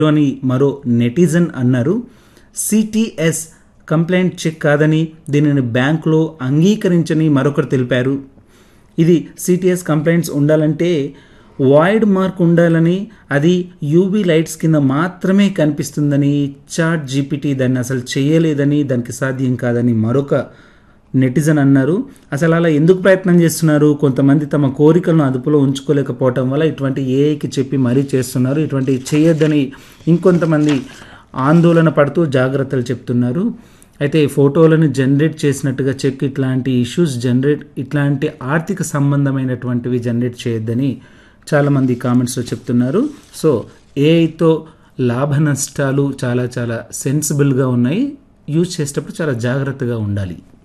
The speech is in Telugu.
అని మరో నెటిజన్ అన్నారు సిటిఎస్ కంప్లైంట్ చెక్ కాదని దీనిని బ్యాంకులో అంగీకరించని మరొకరు తెలిపారు ఇది సిటిఎస్ కంప్లైంట్స్ ఉండాలంటే వాయిడ్ మార్క్ ఉండాలని అది యూవీ లైట్స్ కింద మాత్రమే కనిపిస్తుందని చాట్ జీపీటీ దాన్ని అసలు చేయలేదని దానికి సాధ్యం కాదని మరొక నెటిజన్ అన్నారు అసలు అలా ఎందుకు ప్రయత్నం చేస్తున్నారు కొంతమంది తమ కోరికలను అదుపులో ఉంచుకోలేకపోవటం వల్ల ఇటువంటి ఏఐకి చెప్పి మరీ చేస్తున్నారు ఇటువంటి చేయొద్దని ఇంకొంతమంది ఆందోళన పడుతూ జాగ్రత్తలు చెప్తున్నారు అయితే ఫోటోలను జనరేట్ చేసినట్టుగా చెక్ ఇట్లాంటి ఇష్యూస్ జనరేట్ ఇట్లాంటి ఆర్థిక సంబంధమైనటువంటివి జనరేట్ చేయొద్దని చాలామంది కామెంట్స్లో చెప్తున్నారు సో ఏఐతో లాభ నష్టాలు చాలా చాలా సెన్సిబుల్గా ఉన్నాయి యూజ్ చేసేటప్పుడు చాలా జాగ్రత్తగా ఉండాలి